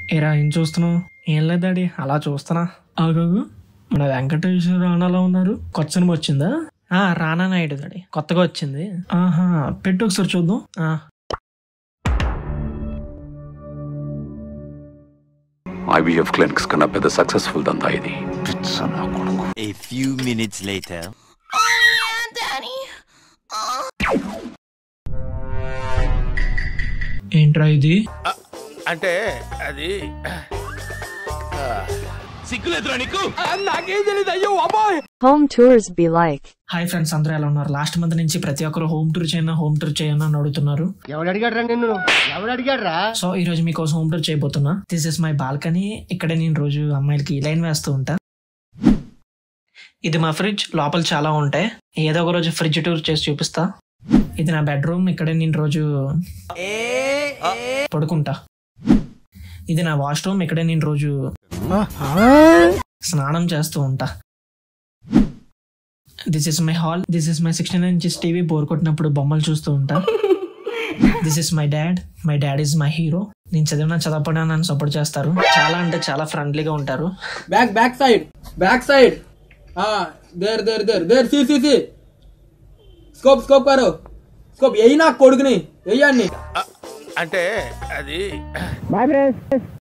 ఏరా ఏం చూస్తున్నావు ఏం లేదాడి అలా చూస్తున్నా ఆగాగు మన వెంకటేశ్వర రాణాలో ఉన్నారు కొత్త సినిమా వచ్చిందా ఆ రానా నాయుడు దాడి కొత్తగా వచ్చింది ఆహా పెట్టు ఒకసారి చూద్దాం ఆ ఐవీఎఫ్ క్లినిక్స్ కన్నా పెద్ద సక్సెస్ఫుల్ దందా ఇది A few minutes later. ఏంట్రా ఇది అంటే అది Home tours be like. Hi friends అందరూ ఎలా ఉన్నారు లాస్ట్ మంత్ నుంచి ప్రతి ఒక్కరు హోమ్ టూర్ చేయను హోమ్ టూర్ చేయను అని అడుగుతున్నారు ఎవడు అడిగాడ్రా నిన్ను ఎవడు అడిగాడ్రా సో ఈ రోజు మీకోసం హోమ్ టూర్ చేయబోతున్నా దిస్ ఇస్ మై బాల్కనీ ఇక్కడే నేను రోజు అమ్మాయిలకి లైన్ వేస్తూ ఉంటా ఇది మా ఫ్రిడ్జ్ లోపల చాలా ఉంటాయి ఏదో ఒక రోజు ఫ్రిడ్జ్ టూర్ చేసి చూపిస్తా ఇది నా బెడ్రూమ్ ఇక్కడే నేను రోజు పడుకుంటా ఇది నా వాష్రూమ్ ఇక్కడే నేను రోజు స్నానం చేస్తూ ఉంటా this is my hall this is my sixty nine inches TV bore కొట్టినప్పుడు బొమ్మలు చూస్తూ ఉంటా this is my dad my dad is my hero నేను చదివిన చదవకపోయినా నన్ను సపోర్ట్ చేస్తారు చాలా అంటే చాలా ఫ్రెండ్లీగా ఉంటారు back back side back side हाँ देर देर देर देर सी सी सी स्कोप स्कोप करो स्कोप यही ना కొడుకుని యही అన్ని అంటే అది